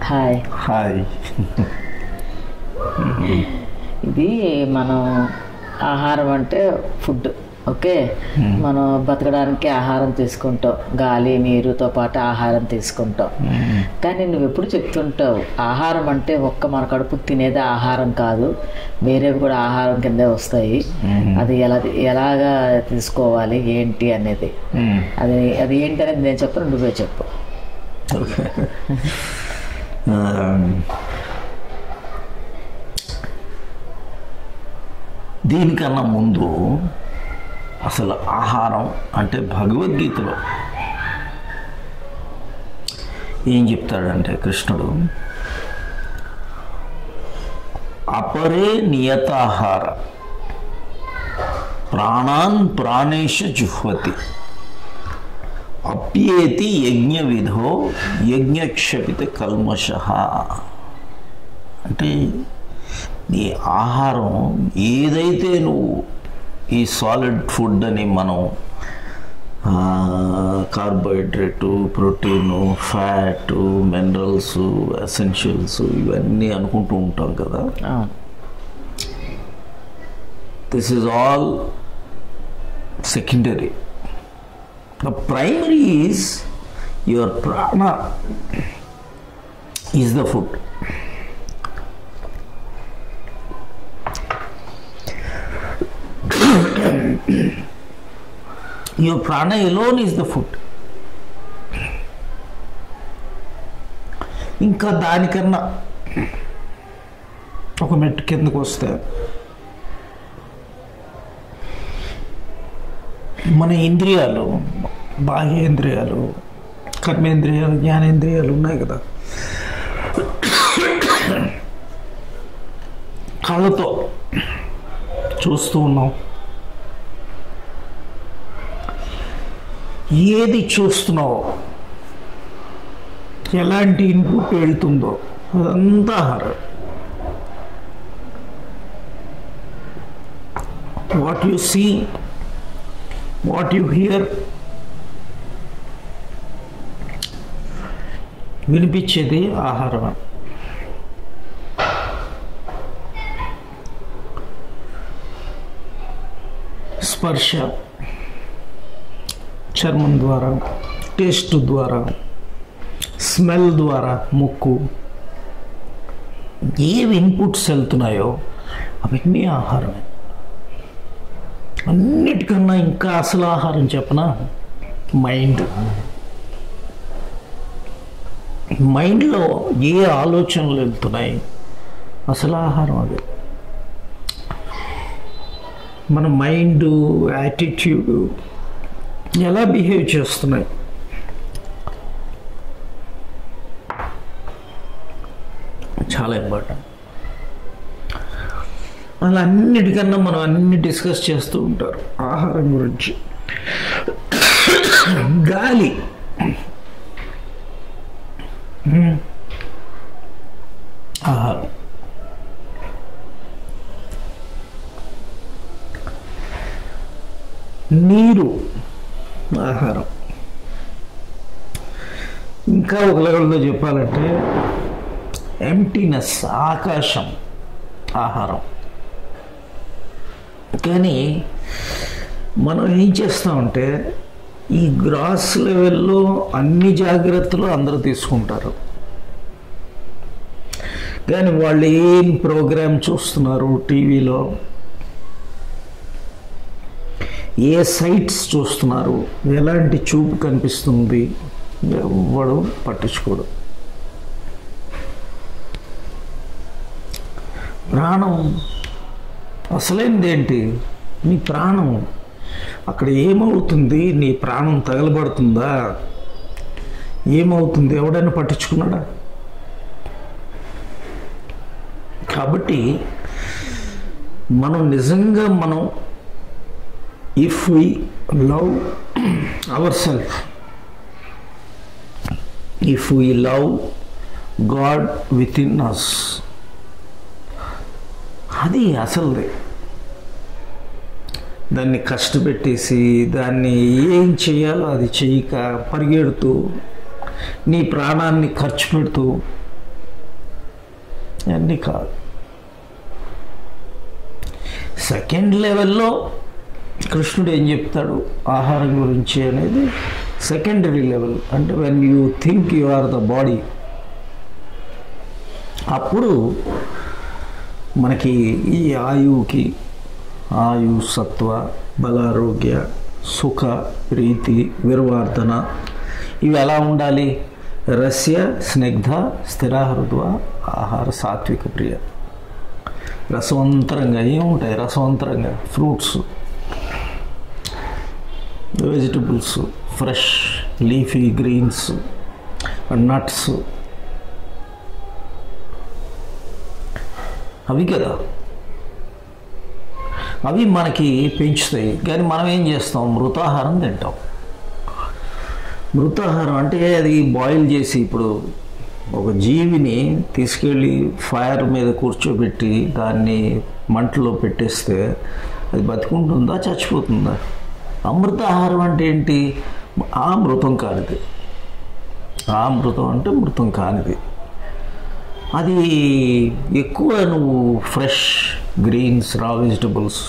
Hi hi ఇది మనం ఆహారం అంటే ఫుడ్ ఓకే మనం బతకడానికి ఆహారం తీసుకుంటాం గాలి నీరుతో పాటు ఆహారం తీసుకుంటాం కానీ నువ్వు ఎప్పుడు చెప్తుంటావు ఆహారం అంటే ఒక్క మన కడుపు తినేది ఆహారం కాదు వేరేవి కూడా ఆహారం కిందే వస్తాయి అది ఎలా ఎలాగా తీసుకోవాలి ఏంటి అనేది అది అది ఏంటి అనేది నేను చెప్పను నువ్వే చెప్పు ఓకే దీనికన్నా ముందు అసలు ఆహారం అంటే భగవద్గీతలో ఏం చెప్తాడంటే కృష్ణుడు అపరే నియతాహార ప్రాణాన్ ప్రాణేష జుహ్వతి అప్యేతి యజ్ఞ విధో యజ్ఞక్షపిత కల్మష అంటే నీ ఆహారం ఏదైతే నువ్వు ఈ సాలిడ్ ఫుడ్ అని మనం carbohydrate protein fat minerals essentials ఇవన్నీ అనుకుంటూ ఉంటాం కదా అవును this is all secondary. The primary is your prana is the food. your prana alone is the food. ఇంకా దానికన్నా ఒక మెట్టు కిందకు వస్తే మన ఇంద్రియాలు బాహ్యేంద్రియాలు కర్మేంద్రియాలు జ్ఞానేంద్రియాలు ఉన్నాయి కదా కళ్ళతో చూస్తూ ఉన్నాం ఏది చూస్తున్నావో ఎలాంటి ఇన్పుట్ వెళ్తుందో అదంతా ఆహారం what you see what you hear వినిపించేది ఆహారం స్పర్శ చర్మం ద్వారా టేస్ట్ ద్వారా స్మెల్ ద్వారా ముక్కు ఏవి ఇన్పుట్స్ వెళ్తున్నాయో అవన్నీ ఆహారమే అన్నిటికన్నా ఇంకా అసలు ఆహారం చెప్పనా మైండ్ మైండ్లో ఏ ఆలోచనలు వెళ్తున్నాయి అసలు ఆహారం అది మన మైండ్ యాటిట్యూడ్ ఎలా బిహేవ్ చేస్తున్నాయి చాలా ఇంపార్టెంట్ అలా అన్నిటికన్నా మనం అన్ని డిస్కస్ చేస్తూ ఉంటారు ఆహారం గురించి గాలి మ్మ్. ఆహారం నీరు ఆహారం ఇంకా ఒక లెవెల్లో చెప్పాలంటే ఎంటీనెస్ ఆకాశం ఆహారం కానీ మనం ఏం చేస్తామంటే ఈ గ్రాస్ లెవెల్లో అన్ని జాగ్రత్తలు అందరూ తీసుకుంటారు కానీ వాళ్ళు ఏం ప్రోగ్రామ్ చూస్తున్నారు టీవీలో ఏ సైట్స్ చూస్తున్నారు ఎలాంటి చూపు కనిపిస్తుంది ఎవ్వడు పట్టించుకోడు ప్రాణం అసలైంది ఏంటి నీ ప్రాణం అక్కడ ఏమవుతుంది నీ ప్రాణం తగలబడుతుందా ఏమవుతుంది ఎవడైనా పట్టించుకున్నాడా కాబట్టి మనం నిజంగా మనం if we love our self if we love God within us అది అసలుది దాన్ని కష్టపెట్టేసి దాన్ని ఏం చేయాలో అది చేయక పరిగెడుతూ నీ ప్రాణాన్ని ఖర్చు పెడుతూ అన్నీ కాదు సెకండ్ లెవెల్లో కృష్ణుడు ఏం చెప్తాడు ఆహారం గురించి అనేది సెకండరీ లెవెల్ అంటే when you think you are the body అప్పుడు మనకి ఈ ఆయువుకి ఆయు సత్వ బలారోగ్య సుఖ ప్రీతి విర్వార్ధన ఇవి ఎలా ఉండాలి రస్య స్నిగ్ధ స్థిరాహృద్వ ఆహార సాత్విక ప్రియ రసవంతరంగా ఏముంటాయి రసవంతరంగా fruits vegetables fresh leafy greens nuts అవి కదా అవి మనకి పెంచుతాయి కానీ మనం ఏం చేస్తాం మృతాహారం తింటాం మృతాహారం అంటే అది బాయిల్ చేసి ఇప్పుడు ఒక జీవిని తీసుకెళ్ళి ఫైర్ మీద కూర్చోబెట్టి దాన్ని మంటలో పెట్టేస్తే అది బతుకుంటుందా చచ్చిపోతుందా అమృతాహారం అంటే ఏంటి ఆ మృతం కానిది ఆ మృతం అంటే మృతం కానిది అది ఎక్కువ నువ్వు ఫ్రెష్ గ్రీన్స్ రా వెజిటబుల్స్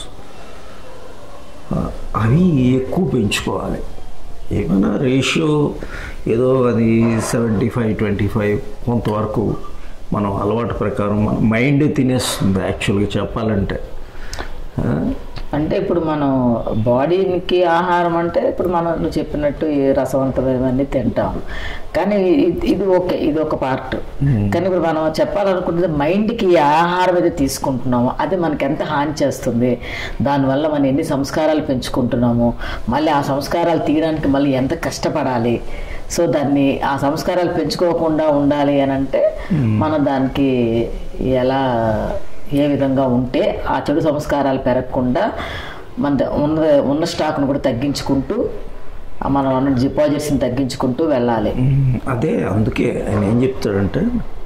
అవి ఎక్కువ పెంచుకోవాలి ఏమైనా రేషియో ఏదో అది సెవెంటీ ఫైవ్ ట్వంటీ ఫైవ్ కొంతవరకు మనం అలవాటు ప్రకారం మన మైండ్ తినేస్తుంది యాక్చువల్గా చెప్పాలంటే ఆ, అంటే ఇప్పుడు మనం బాడీకి ఆహారం అంటే ఇప్పుడు మనం నువ్వు చెప్పినట్టు ఈ రసవంతమైనవన్నీ తింటాం కానీ ఇది- ఇది ఓకే ఇది ఒక పార్ట్ కానీ ఇప్పుడు మనం చెప్పాలనుకుంటే మైండ్కి ఈ ఆహారం ఏది తీసుకుంటున్నామో అది మనకి ఎంత హాని చేస్తుంది దానివల్ల మనం ఎన్ని సంస్కారాలు పెంచుకుంటున్నాము మళ్ళీ ఆ సంస్కారాలు తీయడానికి మళ్ళీ ఎంత కష్టపడాలి సో దాన్ని ఆ సంస్కారాలు పెంచుకోకుండా ఉండాలి అని అంటే మనం దానికి ఎలా ఏ విధంగా ఉంటే ఆ చెడు సంస్కారాలు పెరగకుండా మన ద- ఉన్న ఉన్న స్టాక్ను కూడా తగ్గించుకుంటూ ఆ మనం ఉన్న డిపాజిట్స్ని తగ్గించుకుంటూ వెళ్ళాలి అదే అందుకే ఆయన ఏం చెప్తాడంటే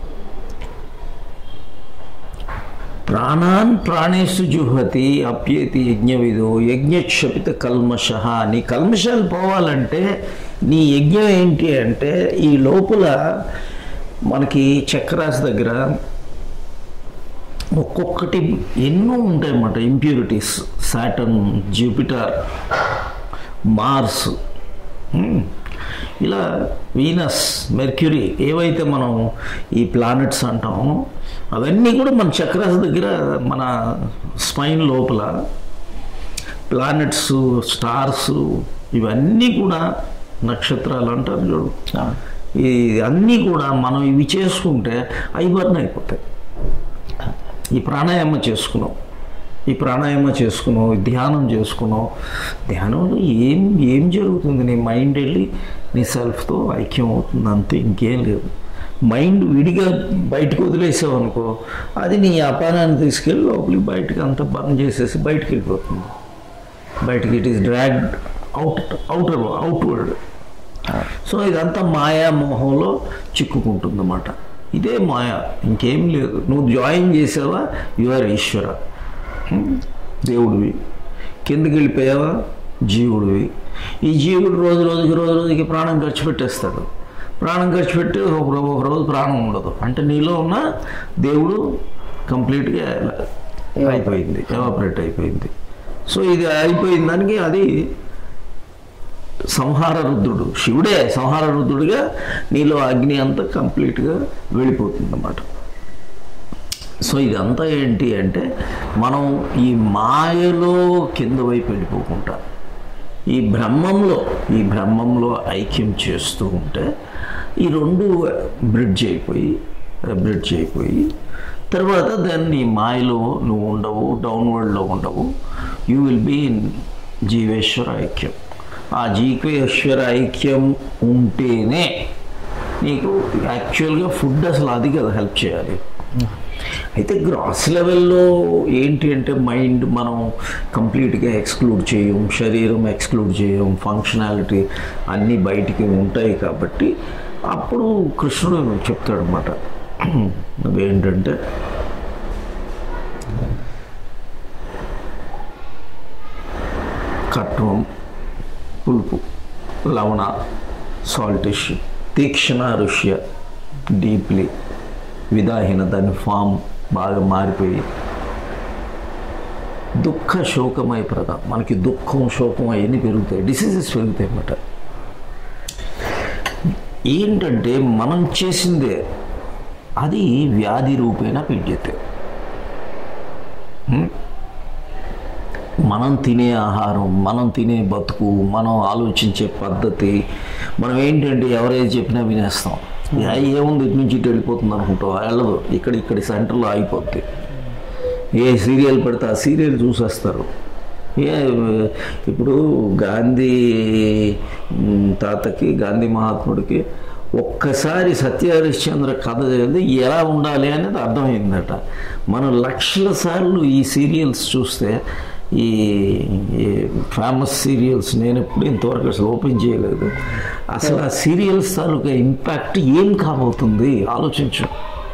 ప్రాణాన్ ప్రాణేషు జుహతి అప్యేతి యజ్ఞవిదో యజ్ఞక్షపిత కల్మష నీ కల్మషాలు పోవాలంటే నీ యజ్ఞం ఏంటి అంటే ఈ లోపల మనకి చక్రాస్ దగ్గర ఒక్కొక్కటి ఎన్నో ఉంటాయన్నమాట ఇంప్యూరిటీస్ సాటర్న్ జూపిటర్ మార్స్ హ్మ్. ఇలా వీనస్ మెర్క్యూరీ ఏవైతే మనం ఈ ప్లానెట్స్ అంటామో అవన్నీ కూడా మన చక్రాస్ దగ్గర మన స్పైన్ లోపల ప్లానెట్స్ స్టార్స్ ఇవన్నీ కూడా నక్షత్రాలు అంటారు చూడు ఈ అన్నీ కూడా మనం ఇవి చేసుకుంటే అవి బర్న్ అయిపోతాయి ఈ ప్రాణాయామం చేసుకున్నాం ఈ ప్రాణాయామం చేసుకున్నావు ఈ ధ్యానం చేసుకున్నావు ధ్యానంలో ఏం ఏం జరుగుతుంది నీ మైండ్ వెళ్ళి నీ సెల్ఫ్తో ఐక్యం అవుతుంది అంతే ఇంకేం లేదు మైండ్ విడిగా బయటకు వదిలేసావు అనుకో అది నీ అపానాన్ని తీసుకెళ్ళి లోపలికి బయటకు అంతా బర్న్ చేసేసి బయటకు వెళ్ళిపోతుంది బయటకి it is dragged out outer outward so ఇదంతా మాయా మోహంలో చిక్కుకుంటుందన్నమాట ఇదే మాయ ఇంకేం లేదు నువ్వు జాయిన్ చేసావా యువర్ ఈశ్వర హ్మ్? దేవుడివి కిందకి వెళ్ళిపోయావా జీవుడివి ఈ జీవుడు రోజు రోజుకి రోజు రోజుకి ప్రాణం ఖర్చు పెట్టేస్తాడు ప్రాణం ఖర్చు పెట్టి ఒక రో- ఒక రోజు ప్రాణం ఉండదు అంటే నీలో ఉన్న దేవుడు కంప్లీట్గా అయిపోయింది ఎవాపరేట్ అయిపోయింది సో ఇది అయిపోయిన దానికి అది సంహార రుద్రుడు శివుడే సంహార రుద్రుడిగా నీలో అగ్ని అంతా కంప్లీట్గా వెళ్ళిపోతుంది అన్నమాట సో ఇదంతా ఏంటి అంటే మనం ఈ మాయలో కింద వైపు వెళ్ళిపోకుండా ఈ బ్రహ్మంలో ఈ బ్రహ్మంలో ఐక్యం చేస్తూ ఉంటే ఈ రెండు బ్రిడ్జ్ అయిపోయి బ్రిడ్జ్ అయిపోయి తర్వాత దాన్ని మాయలో నువ్వు ఉండవు డౌన్వర్డ్లో ఉండవు యూ విల్ బీ ఇన్ జీవేశ్వర ఐక్యం ఆ జీవేశ్వర ఐక్యం ఉంటేనే నీకు యాక్చువల్గా ఫుడ్ అసలు అది కదా హెల్ప్ చేయాలి అయితే గ్రాస్ లెవెల్లో ఏంటి అంటే మైండ్ మనం కంప్లీట్గా ఎక్స్క్లూడ్ చేయం శరీరం ఎక్స్క్లూడ్ చేయం ఫంక్షనాలిటీ అన్నీ బయటికి ఉంటాయి కాబట్టి అప్పుడు కృష్ణుడు చెప్తాడనమాట ఏంటంటే కట్వం పులుపు లవణ సాల్టిష్ తీక్షణ ఋష్య డీప్లీ విదాహీన దాని ఫామ్ బాగా మారిపోయి దుఃఖ శోకమయ ప్రద మనకి దుఃఖం శోకం అవన్నీ పెరుగుతాయి డిసీజెస్ పెరుగుతాయి అన్నమాట ఏంటంటే మనం చేసిందే అది వ్యాధి రూపేణ విద్యతే హ్మ్? మనం తినే ఆహారం మనం తినే బతుకు మనం ఆలోచించే పద్ధతి మనం ఏంటంటే ఎవరైతే చెప్పినా వినేస్తాం యా, ఏముంది ఇటు నుంచి ఇటు వెళ్ళిపోతుంది అనుకుంటాం వెళ్ళదు ఇక్కడ ఇక్కడ సెంటర్లో ఆగిపోద్ది ఏ సీరియల్ పడితే ఆ సీరియల్ చూసేస్తారు ఏ ఇప్పుడు గాంధీ మ్, తాతకి గాంధీ మహాత్ముడికి ఒక్కసారి సత్యహరిశ్చంద్ర కథ చదివితే ఎలా ఉండాలి అనేది అర్థమైందట మనం లక్షల సార్లు ఈ సీరియల్స్ చూస్తే ఈ ఫేమస్ సీరియల్స్ నేను ఎప్పుడు ఇంతవరకు అసలు ఓపెన్ చేయలేదు అసలు ఆ సీరియల్స్ తాలూకా ఇంపాక్ట్ ఏం కాబోతుంది ఆలోచించు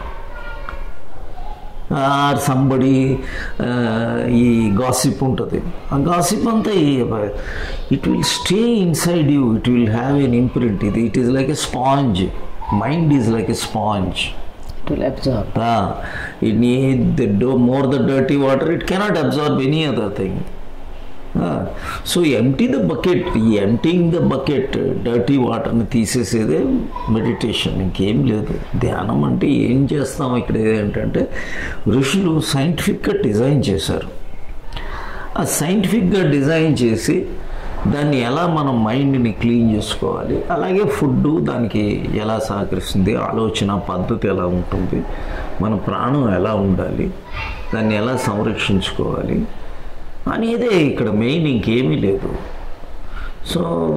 ఆర్ సంబడి ఈ గాసిప్ ఉంటుంది ఆ గాసిప్ అంతా it will stay inside you it will have an imprint ఇది it is like a sponge mind is like a sponge it will absorb it need the do- more the dirty water it cannot absorb any other thing Ah, so empty the bucket ఈ emptying the bucket dirty వాటర్ని తీసేసేదే meditation ఇంకేం లేదు ధ్యానం అంటే ఏం చేస్తాం ఇక్కడ ఏంటంటే ఋషులు సైంటిఫిక్గా డిజైన్ చేశారు ఆ సైంటిఫిక్గా డిజైన్ చేసి దాన్ని ఎలా మనం మైండ్ని క్లీన్ చేసుకోవాలి అలాగే ఫుడ్ దానికి ఎలా సహకరిస్తుంది ఆలోచన పద్ధతి ఎలా ఉంటుంది మన ప్రాణం ఎలా ఉండాలి దాన్ని ఎలా సంరక్షించుకోవాలి అనేదే ఇక్కడ మెయిన్ ఇంకేమీ లేదు సో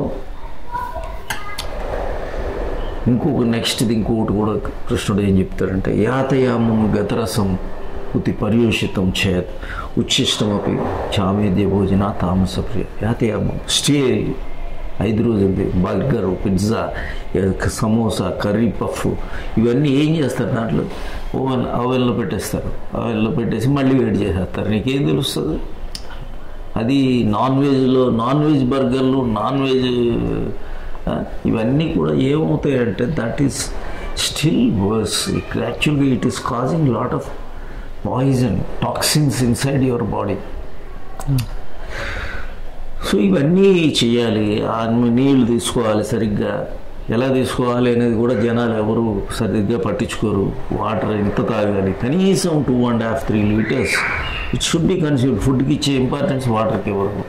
ఇంకొక నెక్స్ట్ది ఇంకొకటి కూడా కృష్ణుడు ఏం చెప్తాడంటే యాతయామం గతరసం ఉతి పర్యూషితం చేత్ ఉచ్ఛిష్టమపి చామేద్య భోజన తామస ప్రియ యాతయామం స్టే ఐదు రోజులది burger pizza samosa curry puff ఇవన్నీ ఏం చేస్తారు దాంట్లో ఓవెన్ ఓవెన్లో పెట్టేస్తారు ఓవెన్లో పెట్టేసి మళ్ళీ వేడి చేసేస్తారు నీకేం తెలుస్తుంది అది నాన్ వెజ్లో నాన్ వెజ్ బర్గర్లు నాన్ వెజ్ ఆ, ఇవన్నీ కూడా ఏమవుతాయంటే దట్ ఈస్ స్టిల్ వర్స్ యాక్చువల్గా it is causing lot of poison toxins inside your body so ఇవన్నీ చేయాలి ఆ నీళ్లు తీసుకోవాలి సరిగ్గా ఎలా తీసుకోవాలి అనేది కూడా జనాలు ఎవరు సరిగ్గా పట్టించుకోరు వాటర్ ఎంత తాగాలి కనీసం two and half three litres it should be consume ఫుడ్కి ఇచ్చే ఇంపార్టెన్స్ వాటర్కి ఇవ్వరు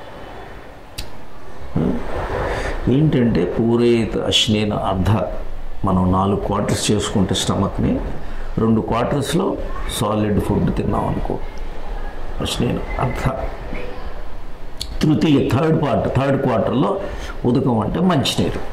ఏంటంటే పూరేత అశ్నేన అర్ధ మనం నాలుగు క్వార్టర్స్ చేసుకుంటే స్టమక్ని రెండు క్వార్టర్స్లో సాలిడ్ ఫుడ్ తిన్నాం అనుకో అశ్నేన అర్ధ తృతీయ థర్డ్ పార్ట్ థర్డ్ క్వార్టర్లో ఉదకం అంటే మంచినీరు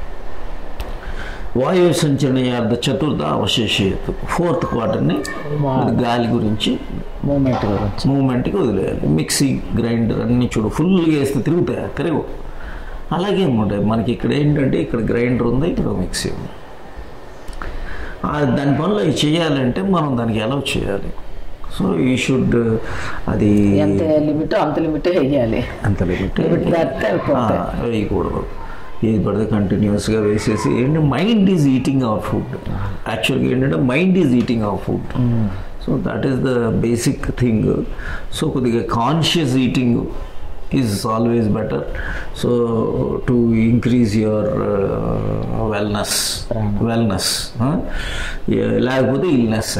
వాయు సంచరణయార్థ చతుర్థ అవశేషయత్ ఫోర్త్ క్వార్టర్ని గాలి గురించి మూమెంట్ గురించి మూమెంట్కి వదిలేయాలి మిక్సీ గ్రైండర్ అన్ని చూడు ఫుల్గా వేస్తే తిరుగుతాయి తిరగవు అలాగే ఉంటాయి మనకి ఇక్కడ ఏంటంటే ఇక్కడ గ్రైండర్ ఉంది ఇక్కడ మిక్సీ ఉంది ఆ దాని పనులు అవి చేయాలంటే మనం దానికి ఎలా చేయాలి సో ఈ షుడ్ అది ఎంత లిమిట్ అంత లిమిట్ వేయాలి అంత లిమిట్ లిమిట్ దాటితే అయిపోతాయి వేయకూడదు ఏది పడితే కంటిన్యూస్గా వేసేసి ఏంటి mind is eating our food యాక్చువల్గా ఏంటంటే mind is eating our food so that is the basic thing so కొద్దిగా conscious eating is always better so to increase your wellness wellness లేకపోతే ఇల్నెస్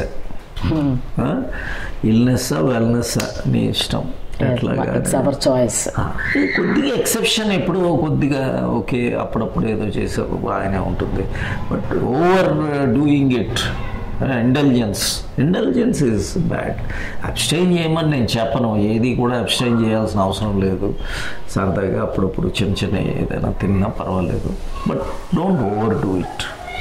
ఇల్నెస్ వెల్నెస్ నీ ఇష్టం ఎట్లాగా it's our choice కొద్దిగా exception ఎప్పుడో కొద్దిగా ఓకే అప్పుడప్పుడు ఏదో చేసే బాగానే ఉంటుంది but over doing it intelligence intelligence is bad abstain చేయమని నేను చెప్పను ఏది కూడా అబ్స్టైన్ చేయాల్సిన అవసరం లేదు సరదాగా అప్పుడప్పుడు చిన్న చిన్న ఏదైనా తిన్నా పర్వాలేదు but don't over do it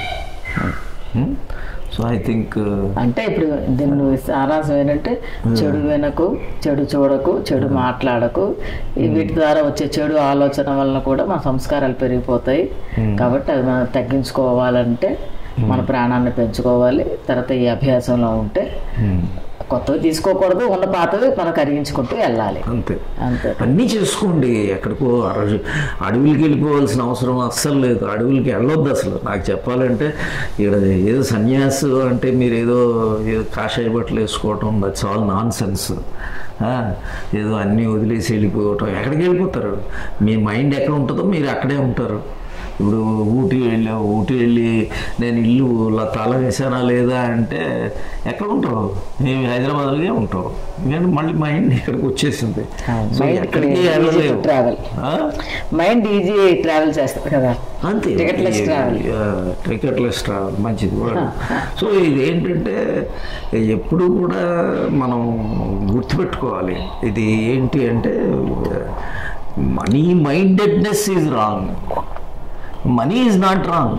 so I think అంటే ఇప్పుడు దీన్ని సారాంశం ఏంటంటే చెడు వినకు చెడు చూడకు చెడు మాట్లాడకు ఈ వీటి ద్వారా వచ్చే చెడు ఆలోచన వలన కూడా మన సంస్కారాలు పెరిగిపోతాయి కాబట్టి అది మనం తగ్గించుకోవాలంటే మన ప్రాణాన్ని పెంచుకోవాలి తర్వాత ఈ అభ్యాసంలో ఉంటే కొత్తవి తీసుకోకూడదు ఉన్న పాతవి మనం కరిగించుకుంటూ వెళ్ళాలి అంతే అంతే అన్నీ చేసుకోండి ఎక్కడికో అర- అడవులకి వెళ్ళిపోవాల్సిన అవసరం అస్సలు లేదు అడవులకి వెళ్ళొద్దు అసలు నాకు చెప్పాలంటే ఇక్కడ ఏదో సన్యాసు అంటే మీరు ఏదో ఏదో కాషాయ బట్టలు వేసుకోవటం దట్స్ ఆల్ నాన్ సెన్స్ ఏదో అన్నీ వదిలేసి వెళ్ళిపోవటం ఎక్కడికి వెళ్ళిపోతారు మీ మైండ్ ఎక్కడ ఉంటుందో మీరు అక్కడే ఉంటారు ఇప్పుడు ఊటీ వెళ్ళావు ఊటీ వెళ్ళి నేను ఇల్లు లా- తాళం వేసానా లేదా అంటే ఎక్కడ ఉంటావు మేము హైదరాబాద్లోనే ఉంటావు కానీ మళ్ళీ మైండ్ ఇక్కడికి వచ్చేసింది సో మైండ్ ఎక్కడికి ఈజీ వెళ్ళలేవు ట్రావెల్ ఆ? మైండ్ ఈజీ ట్రావెల్ చేస్తారు కదా అంతే Ticketless travel. టికెట్లెస్ ట్రావెల్ మంచిది word. సో ఇది ఏంటంటే ఎప్పుడు కూడా మనం గుర్తుపెట్టుకోవాలి ఇది ఏంటి అంటే money mindedness is wrong money is not wrong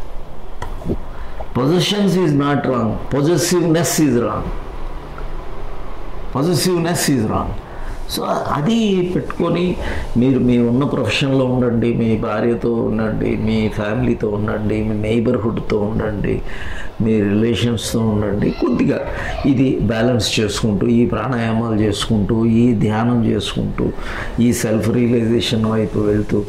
positions is not wrong possessiveness is wrong positiveness is wrong so అది పెట్టుకొని మీరు మీ ఉన్న ప్రొఫెషన్లో ఉండండి మీ భార్యతో ఉండండి మీ ఫ్యామిలీతో ఉండండి మీ నైబర్హుడ్తో ఉండండి మీ రిలేషన్స్తో ఉండండి కొద్దిగా ఇది బ్యాలెన్స్ చేసుకుంటూ ఈ ప్రాణాయామాలు చేసుకుంటూ ఈ ధ్యానం చేసుకుంటూ ఈ సెల్ఫ్ రియలైజేషన్ వైపు వెళ్తూ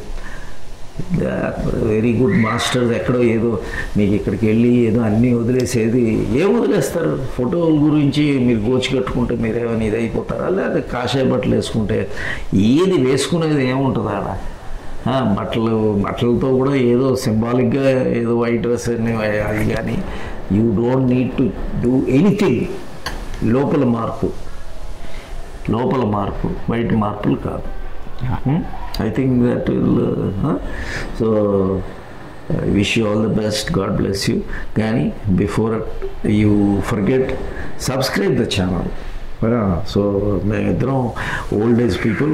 వెరీ గుడ్ మాస్టర్స్ ఎక్కడో ఏదో మీకు ఇక్కడికి వెళ్ళి ఏదో అన్నీ వదిలేసేది ఏం వదిలేస్తారు ఫోటోల గురించి మీరు గోచి కట్టుకుంటే మీరు ఏమైనా ఇది అయిపోతారా లేదా కాషాయ బట్టలు వేసుకుంటే ఏది వేసుకునేది ఏముంటుంది ఆడ ఆ, బట్టలు బట్టలతో కూడా ఏదో సింబాలిక్గా ఏదో వైట్ డ్రెస్ అని అది కానీ you don't need to do anything లోపల మార్పు లోపల మార్పు బయట మార్పులు కాదు I think that will so I wish you all the best God bless you కానీ before you forget subscribe the channel so మేమిద్దరం ఓల్డ్ ఏజ్ పీపుల్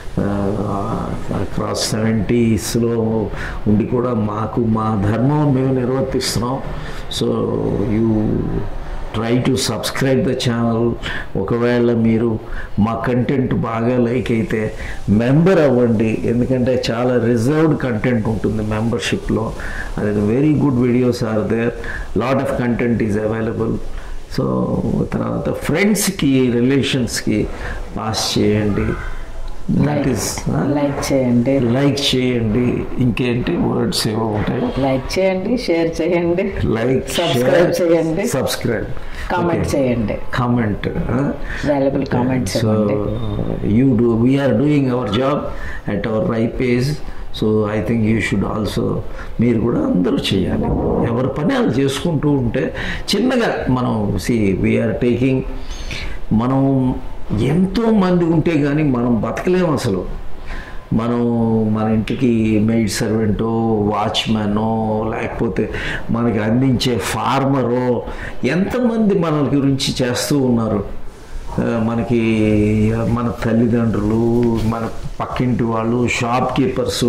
క్రాస్ సెవెంటీస్లో ఉండి కూడా మాకు మా ధర్మం మేము నిర్వర్తిస్తున్నాం so you try to subscribe the channel ఒకవేళ మీరు మా కంటెంట్ బాగా లైక్ అయితే మెంబర్ అవ్వండి ఎందుకంటే చాలా రిజర్వ్డ్ కంటెంట్ ఉంటుంది మెంబర్షిప్లో అది very good videos are there lot of content is available so తర్వాత ఫ్రెండ్స్కి రిలేషన్స్కి పాస్ చేయండి దట్ ఈస్ లైక్ చేయండి లైక్ చేయండి ఇంకేంటి వర్డ్స్ ఏవో ఉంటాయి లైక్ చేయండి షేర్ చేయండి లైక్ Subscribe చేయండి. సబ్స్క్రైబ్ కామెంట్ చేయండి కామెంట్ వాల్యుబుల్ కామెంట్స్ సో ఇవ్వండి you do we're doing our job at our right page so I think you should also మీరు కూడా అందరూ చేయాలి ఎవరి పని వాళ్ళు చేసుకుంటూ ఉంటే చిన్నగా మనం సి వీఆర్ టేకింగ్ మనం ఎంతో మంది ఉంటే కానీ మనం బతకలేము అసలు మనం మన ఇంటికి మెయిడ్ సర్వెంటో వాచ్మెనో లేకపోతే మనకి అందించే ఫార్మరో ఎంతమంది మన గురించి చేస్తూ ఉన్నారు ఆ, మనకి మన తల్లిదండ్రులు మన పక్కింటి వాళ్ళు షాప్ కీపర్స్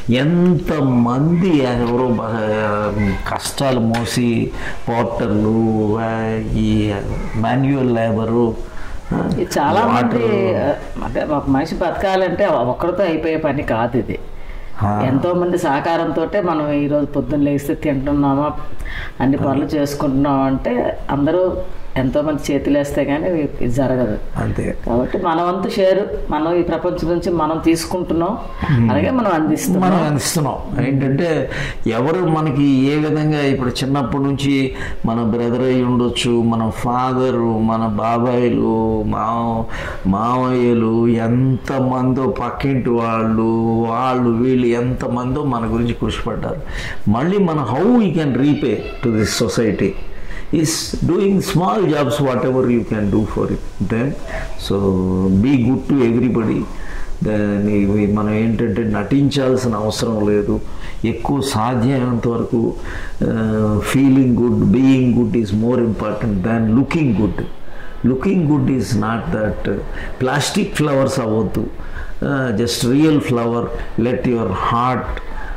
ఎంతమంది ఎవరో బ- కష్టాలు మోసి పోర్టర్లు ఆ, ఈ మాన్యువల్ లేబరు ఇది చాలా మంది అంటే ఒక మనిషి బతకాలంటే ఒక్కడితో అయిపోయే పని కాదు ఇది ఎంతో మంది సహకారంతో మనం ఈరోజు పొద్దున్న లేస్తే తింటున్నామా అన్ని పనులు చేసుకుంటున్నాం అంటే అందరూ ఎంతో మంది చేతులు వేస్తే కానీ ఇది జరగదు అంతే కాబట్టి మన వంతు షేర్ మనం ఈ ప్రపంచం నుంచి మనం తీసుకుంటున్నాం అలాగే మనం అందిస్తున్నాం మనం అందిస్తున్నాం ఏంటంటే ఎవరు మనకి ఏ విధంగా ఇప్పుడు చిన్నప్పటి నుంచి మన బ్రదర్ అయి ఉండొచ్చు మన ఫాదరు మన బాబాయిలు మా మామయ్యలు ఎంతమందో పక్కింటి వాళ్ళు వాళ్ళు వీళ్ళు ఎంతమందో మన గురించి కృషిపడ్డారు మళ్ళీ మన how we can repay to this society is doing small jobs whatever you can do for it then so be good to everybody దాన్ని ఇవి మనం ఏంటంటే నటించాల్సిన అవసరం లేదు ఎక్కువ సాధ్యమైనంత వరకు feeling good being good is more important than looking good looking good is not that plastic flowers అవ్వద్దు just real flower let your heart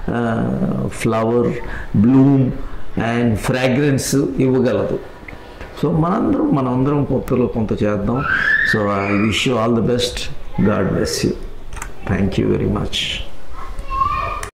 flower bloom and fragrance ఇవ్వగలదు సో మనందరం మనందరం కొత్తలో కొంత చేద్దాం so I wish you all the best God bless you thank you very much